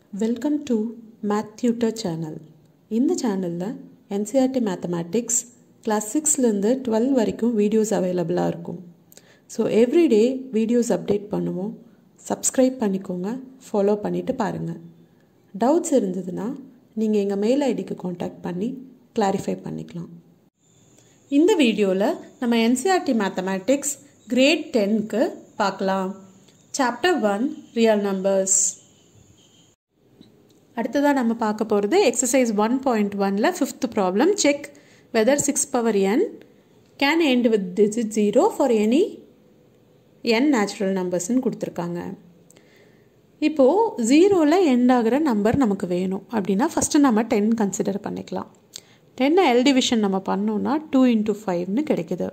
welcome to math tutor channel இந்த சேனலில் NCERT mathematics class சிக்ஸ்லேருந்து டுவெல் வரைக்கும் வீடியோஸ் அவைலபிளாக இருக்கும் ஸோ எவ்ரிடே வீடியோஸ் அப்டேட் பண்ணுவோம் சப்ஸ்கிரைப் பண்ணிக்கோங்க ஃபாலோ பண்ணிவிட்டு பாருங்கள் டவுட்ஸ் இருந்ததுன்னா நீங்கள் எங்கள் மெயில் ஐடிக்கு காண்டாக்ட் பண்ணி கிளாரிஃபை பண்ணிக்கலாம் இந்த வீடியோவில் நம்ம என்சிஆர்டி மேத்தமேட்டிக்ஸ் கிரேட் டென்க்கு பார்க்கலாம் சாப்டர் ஒன் ரியல் நம்பர்ஸ் அடுத்ததாக நம்ம பார்க்க போகிறது எக்ஸசைஸ் ஒன் பாயிண்ட் ஒனில் fifth problem check whether six power n can end with digit zero for any n natural நம்பர்ஸ்ன்னு கொடுத்துருக்காங்க இப்போது ஜீரோவில் எண்ட் ஆகிற நம்பர் நமக்கு வேணும் அப்படின்னா ஃபஸ்ட்டு நம்ம டென் கன்சிடர் பண்ணிக்கலாம் டென்னை எல் டிவிஷன் நம்ம பண்ணோன்னா டூ இன்ட்டு ஃபைவ்னு கிடைக்குது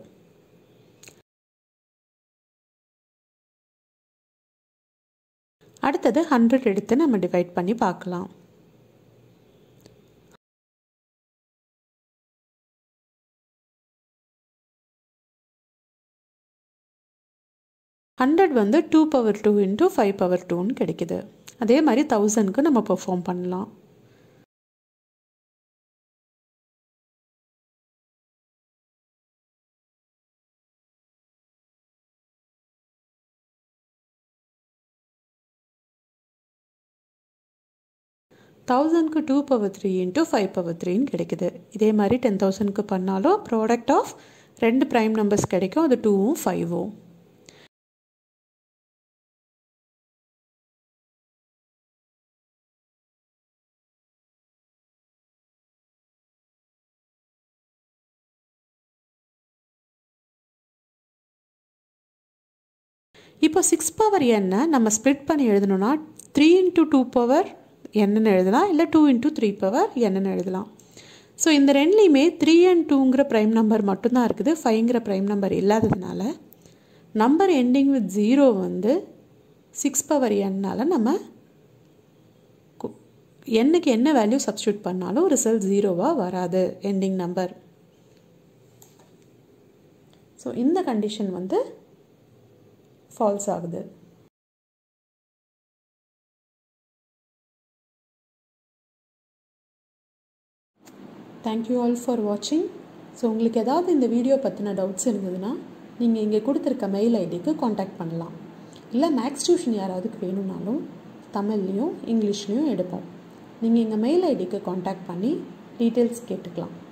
அடுத்தது ஹண்ட்ரட் எடுத்து நம்ம டிவைட் பண்ணி பார்க்கலாம் ஹண்ட்ரட் வந்து two power two into five power டூன்னு கிடைக்குது அதே மாதிரி தௌசண்ட்க்கு நம்ம பெர்ஃபார்ம் பண்ணலாம் தௌசண்ட்க்கு two power three into five power த்ரீன்னு கிடைக்குது இதே மாதிரி டென் தௌசண்ட்க்கு பண்ணாலும் ப்ராடக்ட் ஆஃப் ரெண்டு ப்ரைம் நம்பர்ஸ் கிடைக்கும் அது டூவும் ஃபைவும் இப்போ சிக்ஸ் பவர் எண்ணை நம்ம ஸ்ப்ளிட் பண்ணி எழுதணும்னா த்ரீ இன்ட்டு டூ பவர் என்னன்னு எழுதலாம் இல்லை டூ இன்ட்டு த்ரீ பவர் என்னன்னு எழுதலாம் ஸோ இந்த ரெண்டுலேயுமே த்ரீ அண்ட் டூங்கிற ப்ரைம் நம்பர் மட்டும்தான் இருக்குது ஃபைவ்ங்கிற ப்ரைம் நம்பர் இல்லாததுனால நம்பர் எண்டிங் வித் ஜீரோ வந்து சிக்ஸ் பவர் என்னால் நம்ம எண்ணுக்கு என்ன வேல்யூ சப்ஸ்டியூட் பண்ணாலும் ரிசல்ட் ஜீரோவாக வராது எண்டிங் நம்பர் ஸோ இந்த கண்டிஷன் வந்து ஃபால்ஸ் ஆகுது தேங்க்யூ ஆல் ஃபார் வாட்சிங் ஸோ உங்களுக்கு ஏதாவது இந்த வீடியோ பற்றின டவுட்ஸ் இருந்ததுன்னா நீங்கள் இங்கே கொடுத்துருக்க மெயில் ஐடிக்கு காண்டாக்ட் பண்ணலாம் இல்லை மேக்ஸ் டியூஷன் யாராவதுக்கு வேணும்னாலும் தமிழ்லேயும் இங்கிலீஷ்லேயும் எடுப்போம் நீங்கள் எங்கள் மெயில் ஐடிக்கு காண்டாக்ட் பண்ணி டீட்டெயில்ஸ் கேட்டுக்கலாம்